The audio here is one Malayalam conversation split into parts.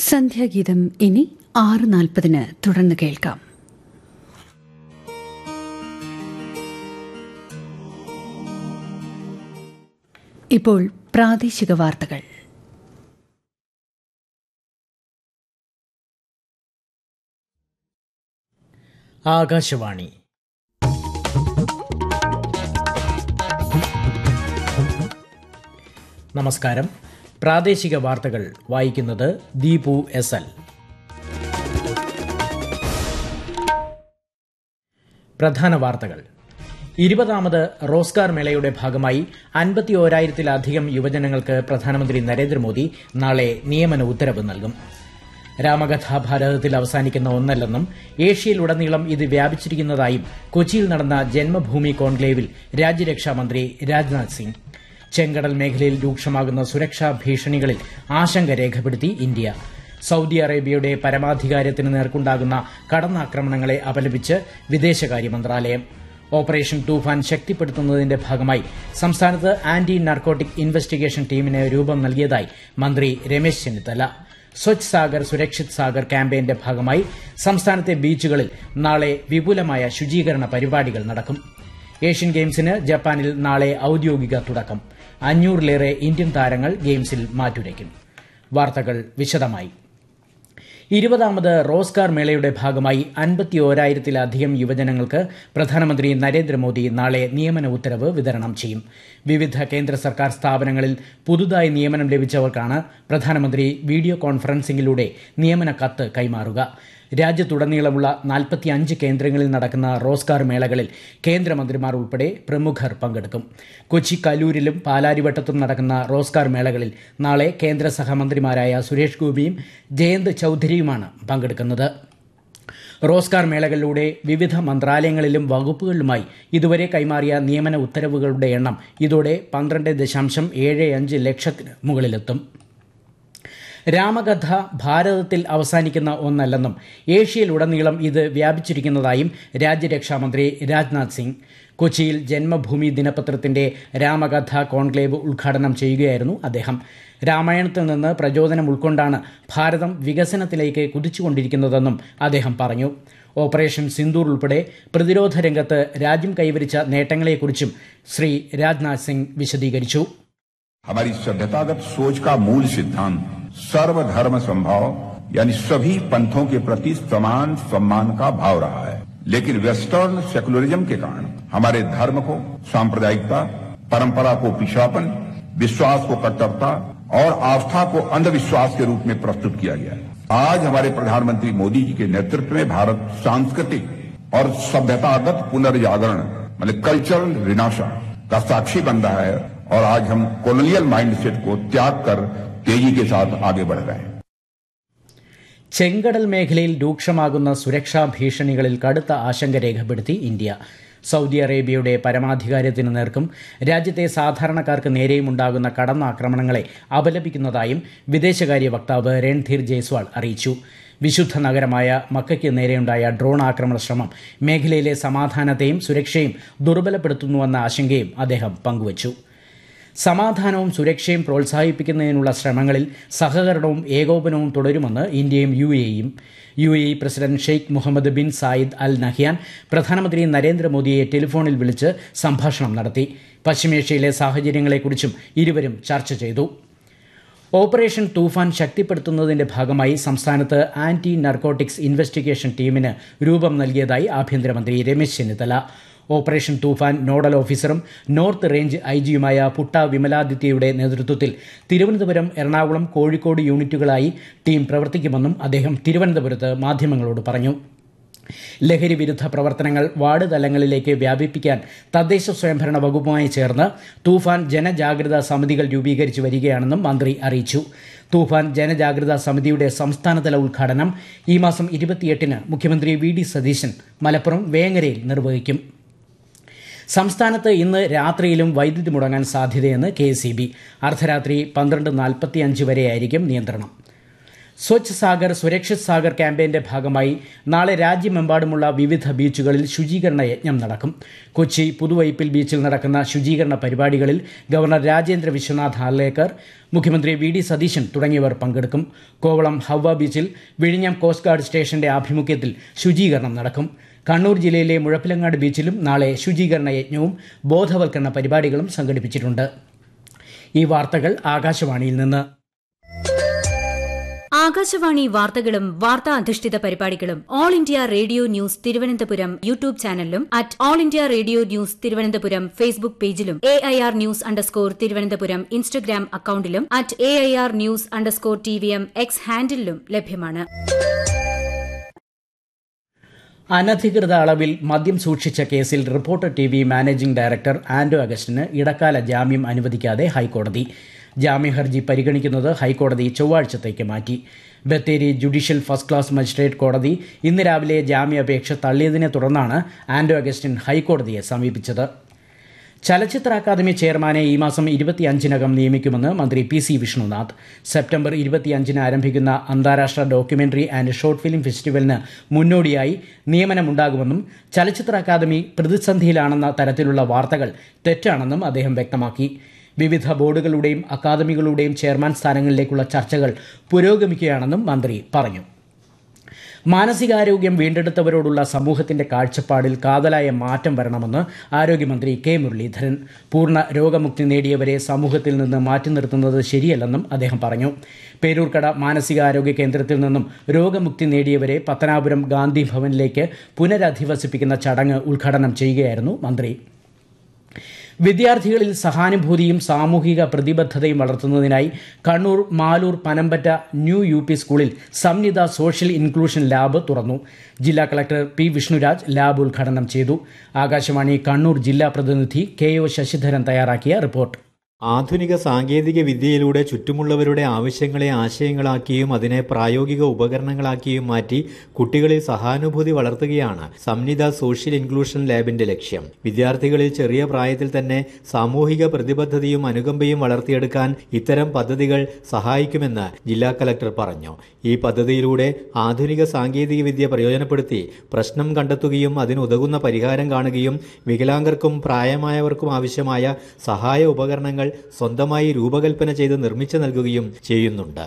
സന്ധ്യാഗീതം ഇനി ആറ് നാൽപ്പതിന് തുടർന്ന് കേൾക്കാം ഇപ്പോൾ പ്രാദേശിക വാർത്തകൾ ആകാശവാണി നമസ്കാരം പ്രാദേശിക വാർത്തകൾ വായിക്കുന്നത് ദീപു എസ് എൽ പ്രധാന വാർത്തകൾ ഇരുപതാമത് റോസ്ഗാർ മേളയുടെ ഭാഗമായി അൻപത്തി ഓരായിരത്തിലധികം യുവജനങ്ങൾക്ക് പ്രധാനമന്ത്രി നരേന്ദ്രമോദി നാളെ നിയമന ഉത്തരവ് നൽകും രാമകഥാ ഭാരതത്തിൽ അവസാനിക്കുന്ന ഒന്നല്ലെന്നും ഏഷ്യയിലുടനീളം ഇത് വ്യാപിച്ചിരിക്കുന്നതായും കൊച്ചിയിൽ നടന്ന ജന്മഭൂമി കോൺക്ലേവിൽ രാജ്യരക്ഷാമന്ത്രി രാജ്നാഥ് സിംഗ് ചെങ്കടൽ മേഖലയിൽ രൂക്ഷമാകുന്ന സുരക്ഷാ ഭീഷണികളിൽ ആശങ്ക രേഖപ്പെടുത്തി ഇന്ത്യ സൌദി അറേബ്യയുടെ പരമാധികാരത്തിന് നേർക്കുണ്ടാകുന്ന കടന്നാക്രമണങ്ങളെ അപലപിച്ച് വിദേശകാര്യ മന്ത്രാലയം ഓപ്പറേഷൻ തൂഫാൻ ശക്തിപ്പെടുത്തുന്നതിന്റെ ഭാഗമായി സംസ്ഥാനത്ത് ആന്റി നർക്കോട്ടിക് ഇൻവെസ്റ്റിഗേഷൻ ടീമിന് രൂപം നൽകിയതായി മന്ത്രി രമേശ് ചെന്നിത്തല സ്വച്ഛ് സാഗർ സുരക്ഷിത് സാഗർ ക്യാമ്പയിന്റെ ഭാഗമായി സംസ്ഥാനത്തെ ബീച്ചുകളിൽ നാളെ വിപുലമായ ശുചീകരണ പരിപാടികൾ നടക്കും ഏഷ്യൻ ഗെയിംസിന് ജപ്പാനിൽ നാളെ ഔദ്യോഗിക തുടക്കം അഞ്ഞൂറിലേറെ ഇന്ത്യൻ താരങ്ങൾ ഗെയിംസിൽ മാറ്റുരയ്ക്കും വാർത്തകൾ വിശദമായി ഇരുപതാമത് റോസ്ഗാർ മേളയുടെ ഭാഗമായി അൻപത്തി ഓരായിരത്തിലധികം യുവജനങ്ങൾക്ക് പ്രധാനമന്ത്രി നരേന്ദ്രമോദി നാളെ നിയമന ഉത്തരവ് വിതരണം ചെയ്യും വിവിധ കേന്ദ്ര സർക്കാർ സ്ഥാപനങ്ങളിൽ പുതുതായി നിയമനം ലഭിച്ചവർക്കാണ് പ്രധാനമന്ത്രി വീഡിയോ കോൺഫറൻസിംഗിലൂടെ നിയമന കത്ത് കൈമാറുക രാജ്യത്തുടനീളമുള്ള നാൽപ്പത്തിയഞ്ച് കേന്ദ്രങ്ങളിൽ നടക്കുന്ന റോസ്ഗാർ മേളകളിൽ കേന്ദ്രമന്ത്രിമാർ ഉൾപ്പെടെ പ്രമുഖർ പങ്കെടുക്കും കൊച്ചി കലൂരിലും പാലാരിവട്ടത്തും നടക്കുന്ന റോസ്ഗാർ മേളകളിൽ നാളെ കേന്ദ്ര സഹമന്ത്രിമാരായ സുരേഷ് ഗോപിയും ജയന്ത് ചൌധരിയുമാണ് പങ്കെടുക്കുന്നത് റോസ്ഗാർ മേളകളിലൂടെ വിവിധ മന്ത്രാലയങ്ങളിലും വകുപ്പുകളിലുമായി ഇതുവരെ കൈമാറിയ നിയമന ഉത്തരവുകളുടെ എണ്ണം ഇതോടെ പന്ത്രണ്ട് ദശാംശം ഏഴ് അഞ്ച് ലക്ഷത്തിന് മുകളിലെത്തും രാമകഥ ഭാരതത്തിൽ അവസാനിക്കുന്ന ഒന്നല്ലെന്നും ഏഷ്യയിലുടനീളം ഇത് വ്യാപിച്ചിരിക്കുന്നതായും രാജ്യരക്ഷാമന്ത്രി രാജ്നാഥ് സിംഗ് കൊച്ചിയിൽ ജന്മഭൂമി ദിനപത്രത്തിന്റെ രാമകഥ കോൺക്ലേവ് ഉദ്ഘാടനം ചെയ്യുകയായിരുന്നു അദ്ദേഹം രാമായണത്തിൽ നിന്ന് പ്രചോദനം ഉൾക്കൊണ്ടാണ് ഭാരതം വികസനത്തിലേക്ക് കുതിച്ചുകൊണ്ടിരിക്കുന്നതെന്നും അദ്ദേഹം പറഞ്ഞു ഓപ്പറേഷൻ സിന്ദൂർ ഉൾപ്പെടെ പ്രതിരോധ രംഗത്ത് രാജ്യം കൈവരിച്ച നേട്ടങ്ങളെക്കുറിച്ചും ശ്രീ രാജ്നാഥ് സിംഗ് വിശദീകരിച്ചു हमारी सभ्यतागत सोच का मूल सिद्धांत सर्वधर्म संभाव यानी सभी पंथों के प्रति समान सम्मान का भाव रहा है लेकिन वेस्टर्न सेकुलरिज्म के कारण हमारे धर्म को सांप्रदायिकता परंपरा को पिछड़ापन विश्वास को कट्टरता और आस्था को अंधविश्वास के रूप में प्रस्तुत किया गया है आज हमारे प्रधानमंत्री मोदी जी के नेतृत्व में भारत सांस्कृतिक और सभ्यतागत पुनर्जागरण मतलब कल्चरल रिनाशा का साक्षी बन रहा है और आज हम कॉलोनियल माइंडसेट को त्याग कर तेजी के साथ आगे बढ़ रहे हैं ചെങ്കടൽ മേഖലയിൽ രൂക്ഷമാകുന്ന സുരക്ഷാ ഭീഷണികളിൽ കടുത്ത ആശങ്ക രേഖപ്പെടുത്തി ഇന്ത്യ സൌദി അറേബ്യയുടെ പരമാധികാരത്തിന് നേർക്കും രാജ്യത്തെ സാധാരണക്കാർക്ക് നേരെയും ഉണ്ടാകുന്ന കടന്നാക്രമണങ്ങളെ അപലപിക്കുന്നതായും വിദേശകാര്യ വക്താവ് രൺധീർ ജയ്സ്വാൾ അറിയിച്ചു വിശുദ്ധ നഗരമായ മക്കയ്ക്ക് നേരെയുണ്ടായ ഡ്രോൺ ആക്രമണ ശ്രമം മേഖലയിലെ സമാധാനത്തെയും സുരക്ഷയും ദുർബലപ്പെടുത്തുന്നുവെന്ന ആശങ്കയും അദ്ദേഹം പങ്കുവച്ചു സമാധാനവും സുരക്ഷയും പ്രോത്സാഹിപ്പിക്കുന്നതിനുള്ള ശ്രമങ്ങളിൽ സഹകരണവും ഏകോപനവും തുടരുമെന്ന് ഇന്ത്യയും യു എയും U A president Sheikh Mohammed bin Zayed Al Nahyan പ്രധാനമന്ത്രി നരേന്ദ്രമോദിയെ ടെലിഫോണിൽ വിളിച്ച് സംഭാഷണം നടത്തി പശ്ചിമേഷ്യയിലെ സാഹചര്യങ്ങളെക്കുറിച്ചും ഇരുവരും ചർച്ച ചെയ്തു ഓപ്പറേഷൻ തൂഫാൻ ശക്തിപ്പെടുത്തുന്നതിന്റെ ഭാഗമായി സംസ്ഥാനത്ത് ആന്റി നർക്കോട്ടിക്സ് ഇൻവെസ്റ്റിഗേഷൻ ടീമിന് രൂപം നൽകിയതായി ആഭ്യന്തരമന്ത്രി രമേശ് ചെന്നിത്തല ഓപ്പറേഷൻ തൂഫാൻ നോഡൽ ഓഫീസറും നോർത്ത് റേഞ്ച് ഐ ജിയുമായ പുട്ട വിമലാദിത്യയുടെ നേതൃത്വത്തിൽ തിരുവനന്തപുരം എറണാകുളം കോഴിക്കോട് യൂണിറ്റുകളായി ടീം പ്രവർത്തിക്കുമെന്നും അദ്ദേഹം തിരുവനന്തപുരത്ത് മാധ്യമങ്ങളോട് പറഞ്ഞു ലഹരി വിരുദ്ധ പ്രവർത്തനങ്ങൾ വാർഡ് തലങ്ങളിലേക്ക് വ്യാപിപ്പിക്കാൻ തദ്ദേശ സ്വയംഭരണ വകുപ്പുമായി ചേർന്ന് തൂഫാൻ ജനജാഗ്രതാ സമിതികൾ രൂപീകരിച്ചു വരികയാണെന്നും മന്ത്രി അറിയിച്ചു തൂഫാൻ ജനജാഗ്രതാ സമിതിയുടെ സംസ്ഥാനതല ഉദ്ഘാടനം ഈ മാസം ഇരുപത്തിയെട്ടിന് മുഖ്യമന്ത്രി വി ഡി സതീശൻ മലപ്പുറം വേങ്ങരയിൽ നിർവഹിക്കും സംസ്ഥാനത്ത് ഇന്ന് രാത്രിയിലും വൈദ്യുതി മുടങ്ങാൻ സാധ്യതയെന്ന് കെ എസ് ഇ ബി അർദ്ധരാത്രി പന്ത്രണ്ട് നാൽപ്പത്തിയഞ്ച് വരെയായിരിക്കും നിയന്ത്രണം സ്വച്ഛ് സാഗർ സുരക്ഷിത് സാഗർ ക്യാമ്പയിന്റെ ഭാഗമായി നാളെ രാജ്യമെമ്പാടുമുള്ള വിവിധ ബീച്ചുകളിൽ ശുചീകരണ യജ്ഞം നടക്കും കൊച്ചി പുതുവൈപ്പിൽ ബീച്ചിൽ നടക്കുന്ന ശുചീകരണ പരിപാടികളിൽ ഗവർണർ രാജേന്ദ്ര വിശ്വനാഥ് ഹാർലേക്കർ മുഖ്യമന്ത്രി വി ഡി സതീശൻ തുടങ്ങിയവർ പങ്കെടുക്കും കോവളം ഹവ്വ ബീച്ചിൽ വിഴിഞ്ഞം കോസ്റ്റ് ഗാർഡ് സ്റ്റേഷന്റെ ആഭിമുഖ്യത്തിൽ ശുചീകരണം നടക്കും കണ്ണൂർ ജില്ലയിലെ മുഴപ്പിലങ്ങാട് ബീച്ചിലും നാളെ ശുചീകരണ യജ്ഞവും ബോധവൽക്കരണ പരിപാടികളും സംഘടിപ്പിച്ചിട്ടുണ്ട് ഈ വാർത്തകൾ ആകാശവാണിയിൽ നിന്ന് ആകാശവാണി വാർത്തകളും വാർത്താ അധിഷ്ഠിത പരിപാടികളും all India radio news Thiruvananthapuram YouTube ചാനലിലും at all India radio news Thiruvananthapuram Facebook പേജിലും A I R news underscore Thiruvananthapuram Instagram അക്കൌണ്ടിലും at A I R news underscore T V M X ഹാൻഡിലും ലഭ്യമാണ് അനധികൃത അളവിൽ മദ്യം സൂക്ഷിച്ച കേസിൽ reporter T V managing director Anto അഗസ്റ്റിന് ഇടക്കാല ജാമ്യം അനുവദിക്കാതെ ഹൈക്കോടതി ജാമ്യഹർജി പരിഗണിക്കുന്നത് ഹൈക്കോടതി ചൊവ്വാഴ്ചത്തേക്ക് മാറ്റി Bathery judicial first class magistrate കോടതി ഇന്ന് രാവിലെ ജാമ്യാപേക്ഷ തള്ളിയതിനെ തുടർന്നാണ് ആൻഡോ അഗസ്റ്റിൻ ഹൈക്കോടതിയെ സമീപിച്ചത് ചലച്ചിത്ര അക്കാദമി ചെയർമാനെ ഈ മാസം ഇരുപത്തിയഞ്ചിനകം നിയമിക്കുമെന്ന് മന്ത്രി പി സി വിഷ്ണുനാഥ് സെപ്റ്റംബർ ഇരുപത്തിയഞ്ചിന് ആരംഭിക്കുന്ന അന്താരാഷ്ട്ര ഡോക്യുമെന്ററി ആൻഡ് ഷോർട്ട് ഫിലിം ഫെസ്റ്റിവലിന് മുന്നോടിയായി നിയമനമുണ്ടാകുമെന്നും ചലച്ചിത്ര അക്കാദമി പ്രതിസന്ധിയിലാണെന്ന തരത്തിലുള്ള വാർത്തകൾ തെറ്റാണെന്നും അദ്ദേഹം വ്യക്തമാക്കി വിവിധ ബോർഡുകളുടെയും അക്കാദമികളുടെയും ചെയർമാൻ സ്ഥാനങ്ങളിലേക്കുള്ള ചർച്ചകൾ പുരോഗമിക്കുകയാണെന്നും മന്ത്രി പറഞ്ഞു മാനസികാരോഗ്യം വീണ്ടെടുത്തവരോടുള്ള സമൂഹത്തിന്റെ കാഴ്ചപ്പാടിൽ കാതലായ മാറ്റം വരണമെന്ന് ആരോഗ്യമന്ത്രി കെ മുരളീധരൻ പൂർണ്ണ രോഗമുക്തി നേടിയവരെ സമൂഹത്തിൽ നിന്ന് മാറ്റി നിർത്തുന്നത് ശരിയല്ലെന്നും അദ്ദേഹം പറഞ്ഞു പേരൂർക്കട മാനസികാരോഗ്യ കേന്ദ്രത്തിൽ നിന്നും രോഗമുക്തി നേടിയവരെ പത്തനാപുരം ഗാന്ധി ഭവനിലേക്ക് പുനരധിവസിപ്പിക്കുന്ന ചടങ്ങ് ഉദ്ഘാടനം ചെയ്യുകയായിരുന്നു മന്ത്രി വിദ്യാർത്ഥികളിൽ സഹാനുഭൂതിയും സാമൂഹിക പ്രതിബദ്ധതയും വളർത്തുന്നതിനായി Kannur Maloor Panampatta new U P സ്കൂളിൽ സംനിത സോഷ്യൽ ഇൻക്ലൂഷൻ ലാബ് തുറന്നു ജില്ലാ കളക്ടർ പി വിഷ്ണുരാജ് ലാബ് ഉദ്ഘാടനം ചെയ്തു ആകാശവാണി കണ്ണൂർ ജില്ലാ പ്രതിനിധി കെ ഒ ശശിധരൻ തയ്യാറാക്കിയ റിപ്പോർട്ട് ആധുനിക സാങ്കേതിക വിദ്യയിലൂടെ ചുറ്റുമുള്ളവരുടെ ആവശ്യങ്ങളെ ആശയങ്ങളാക്കിയും അതിനെ പ്രായോഗിക ഉപകരണങ്ങളാക്കിയും മാറ്റി കുട്ടികളിൽ സഹാനുഭൂതി വളർത്തുകയാണ് സംനിത സോഷ്യൽ ഇൻക്ലൂഷൻ ലാബിന്റെ ലക്ഷ്യം വിദ്യാർത്ഥികളിൽ ചെറിയ പ്രായത്തിൽ തന്നെ സാമൂഹിക പ്രതിബദ്ധതയും അനുകമ്പയും വളർത്തിയെടുക്കാൻ ഇത്തരം പദ്ധതികൾ സഹായിക്കുമെന്ന് ജില്ലാ കലക്ടർ പറഞ്ഞു ഈ പദ്ധതിയിലൂടെ ആധുനിക സാങ്കേതിക വിദ്യ പ്രയോജനപ്പെടുത്തി പ്രശ്നം കണ്ടെത്തുകയും അതിനുതകുന്ന പരിഹാരം കാണുകയും വികലാംഗർക്കും പ്രായമായവർക്കും ആവശ്യമായ സഹായ ഉപകരണങ്ങൾ സ്വന്തമായി രൂപകൽപ്പന ചെയ്ത് നിർമ്മിച്ചു നൽകുകയും ചെയ്യുന്നുണ്ട്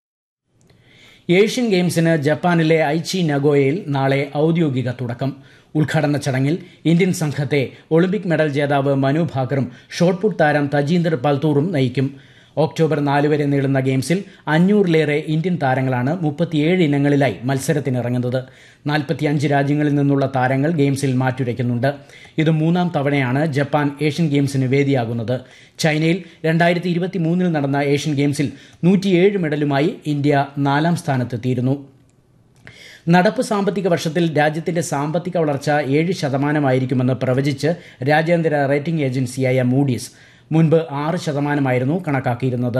ഏഷ്യൻ ഗെയിംസിന് ജപ്പാനിലെ ഐച്ചി നഗോയയിൽ നാളെ ഔദ്യോഗിക തുടക്കം ഉദ്ഘാടന ചടങ്ങിൽ ഇന്ത്യൻ സംഘത്തെ ഒളിമ്പിക് മെഡൽ ജേതാവ് മനു ഭാക്കറും ഷോട്ട്പുട്ട് താരം തജീന്ദർ പൽത്തൂറും നയിക്കും ഒക്ടോബർ നാല് വരെ നീളുന്ന ഗെയിംസിൽ അഞ്ഞൂറിലേറെ ഇന്ത്യൻ താരങ്ങളാണ് മുപ്പത്തിയേഴ് ഇനങ്ങളിലായി മത്സരത്തിനിറങ്ങുന്നത് നാൽപ്പത്തിയഞ്ച് രാജ്യങ്ങളിൽ നിന്നുള്ള താരങ്ങൾ ഗെയിംസിൽ മാറ്റുരയ്ക്കുന്നുണ്ട് ഇത് മൂന്നാം തവണയാണ് ജപ്പാൻ ഏഷ്യൻ ഗെയിംസിന് വേദിയാകുന്നത് ചൈനയിൽ രണ്ടായിരത്തി ഇരുപത്തി മൂന്നിൽ നടന്ന ഏഷ്യൻ ഗെയിംസിൽ നൂറ്റിയേഴ് മെഡലുമായി ഇന്ത്യ നാലാം സ്ഥാനത്തെത്തിയിരുന്നു നടപ്പ് സാമ്പത്തിക വർഷത്തിൽ രാജ്യത്തിന്റെ സാമ്പത്തിക വളർച്ച ഏഴ് ശതമാനമായിരിക്കുമെന്ന് പ്രവചിച്ച് രാജ്യാന്തര റേറ്റിംഗ് ഏജൻസിയായ മൂഡീസ് മുൻപ് ആറ് ശതമാനമായിരുന്നു കണക്കാക്കിയിരുന്നത്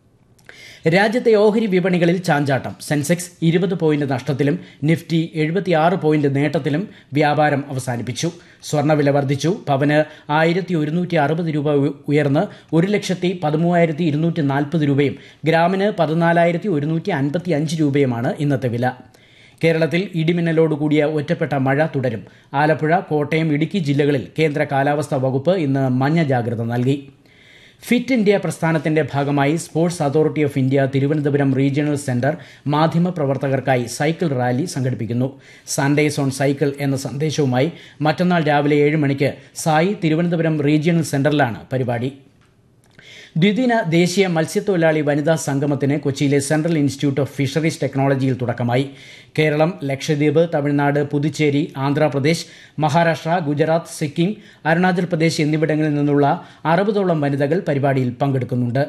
രാജ്യത്തെ ഓഹരി വിപണികളിൽ ചാഞ്ചാട്ടം സെൻസെക്സ് ഇരുപത് പോയിന്റ് നഷ്ടത്തിലും നിഫ്റ്റി എഴുപത്തിയാറ് പോയിന്റ് നേട്ടത്തിലും വ്യാപാരം അവസാനിപ്പിച്ചു സ്വർണ്ണവില വർദ്ധിച്ചു പവന് ആയിരത്തി ഒരുന്നൂറ്റി അറുപത് രൂപ ഉയർന്ന് ഒരു ലക്ഷത്തി പതിമൂവായിരത്തി ഇരുന്നൂറ്റി നാൽപ്പത് രൂപയും ഗ്രാമിന് പതിനാലായിരത്തി ഒരുന്നൂറ്റി അൻപത്തി അഞ്ച് രൂപയുമാണ് ഇന്നത്തെ വില കേരളത്തിൽ ഇടിമിന്നലോടുകൂടിയ ഒറ്റപ്പെട്ട മഴ തുടരും ആലപ്പുഴ കോട്ടയം ഇടുക്കി ജില്ലകളിൽ കേന്ദ്ര കാലാവസ്ഥാ വകുപ്പ് ഇന്ന് മഞ്ഞ ജാഗ്രത നൽകി ഫിറ്റ് ഇന്ത്യ പ്രസ്ഥാനത്തിന്റെ ഭാഗമായി sports authority of India Thiruvananthapuram regional centre മാധ്യമപ്രവർത്തകർക്കായി സൈക്കിൾ റാലി സംഘടിപ്പിക്കുന്നു സൺഡേസ് ഓൺ സൈക്കിൾ എന്ന സന്ദേശവുമായി മറ്റന്നാൾ രാവിലെ ഏഴ് മണിക്ക് സായി തിരുവനന്തപുരം റീജിയണൽ സെന്ററിലാണ് പരിപാടി ദ്വിദിന ദേശീയ മത്സ്യത്തൊഴിലാളി വനിതാ സംഗമത്തിന് കൊച്ചിയിലെ സെൻട്രൽ ഇൻസ്റ്റിറ്റ്യൂട്ട് ഓഫ് ഫിഷറീസ് ടെക്നോളജിയിൽ തുടക്കമായി കേരളം ലക്ഷദ്വീപ് തമിഴ്നാട് പുതുച്ചേരി ആന്ധ്രാപ്രദേശ് മഹാരാഷ്ട്ര ഗുജറാത്ത് സിക്കിം അരുണാചൽ പ്രദേശ് എന്നിവിടങ്ങളിൽ നിന്നുള്ള അറുപതോളം വനിതകൾ പരിപാടിയിൽ പങ്കെടുക്കുന്നുണ്ട്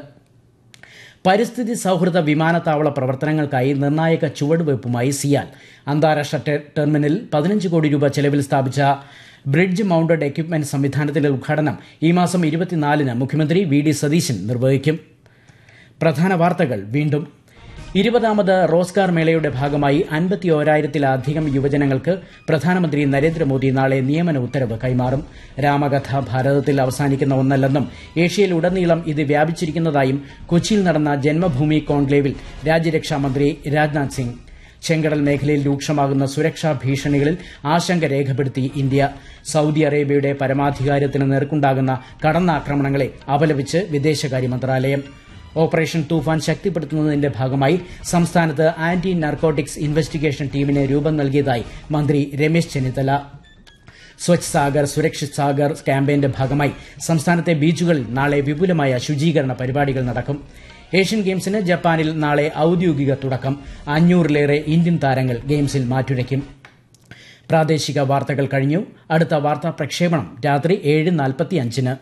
പരിസ്ഥിതി സൗഹൃദ വിമാനത്താവള പ്രവർത്തനങ്ങൾക്കായി നിർണായക ചുവടുവയ്പുമായി സിയാൽ അന്താരാഷ്ട്ര ടെർമിനലിൽ പതിനഞ്ച് കോടി രൂപ ചെലവിൽ സ്ഥാപിച്ച ബ്രിഡ്ജ് മൗണ്ടഡ് എക്യുപ്മെന്റ് സംവിധാനത്തിന്റെ ഉദ്ഘാടനം ഈ മാസം ഇരുപത്തിനാലിന് മുഖ്യമന്ത്രി വി ഡി സതീശൻ നിർവഹിക്കും പ്രധാന വാർത്തകൾ വീണ്ടും ഇരുപതാമത് റോസ്ഗാർ മേളയുടെ ഭാഗമായി അൻപത്തിയോരായിരത്തിലധികം യുവജനങ്ങൾക്ക് പ്രധാനമന്ത്രി നരേന്ദ്രമോദി നാളെ നിയമന ഉത്തരവ് കൈമാറും രാമകഥ ഭാരതത്തിൽ അവസാനിക്കുന്ന ഒന്നല്ലെന്നും ഏഷ്യയിലുടനീളം ഇത് വ്യാപിച്ചിരിക്കുന്നതായും കൊച്ചിയിൽ നടന്ന ജന്മഭൂമി കോൺക്ലേവിൽ രാജ്യരക്ഷാമന്ത്രി രാജ്നാഥ് സിംഗ് ചെങ്കടൽ മേഖലയിൽ രൂക്ഷമാകുന്ന സുരക്ഷാ ഭീഷണികളിൽ ആശങ്ക രേഖപ്പെടുത്തി ഇന്ത്യ സൌദി അറേബ്യയുടെ പരമാധികാരത്തിന് നേർക്കുണ്ടാകുന്ന കടന്നാക്രമണങ്ങളെ അപലപിച്ച് വിദേശകാര്യ മന്ത്രാലയം ഓപ്പറേഷൻ തൂഫാൻ ശക്തിപ്പെടുത്തുന്നതിന്റെ ഭാഗമായി സംസ്ഥാനത്ത് ആന്റി നാർക്കോട്ടിക്സ് ഇൻവെസ്റ്റിഗേഷൻ ടീമിന് രൂപം നൽകിയതായി മന്ത്രി രമേശ് ചെന്നിത്തല സ്വച്ഛ് സാഗർ സുരക്ഷിത് സാഗർ ക്യാമ്പയിന്റെ ഭാഗമായി സംസ്ഥാനത്തെ ബീച്ചുകളിൽ നാളെ വിപുലമായ ശുചീകരണ പരിപാടികൾ നടക്കും ഏഷ്യൻ ഗെയിംസിന് ജപ്പാനിൽ നാളെ ഔദ്യോഗിക തുടക്കം അഞ്ഞൂറിലേറെ ഇന്ത്യൻ താരങ്ങൾ ഗെയിംസിൽ മാറ്റുരയ്ക്കും പ്രാദേശിക വാർത്തകൾ കഴിഞ്ഞു അടുത്ത വാർത്താ പ്രക്ഷേപണം രാത്രി ഏഴ് നാൽപ്പത്തിയഞ്ചിന്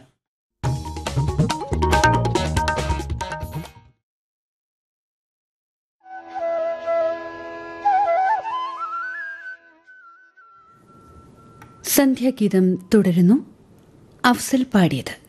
സന്ധ്യാഗീതം തുടരുന്നു അഫ്സൽ പാടിയത്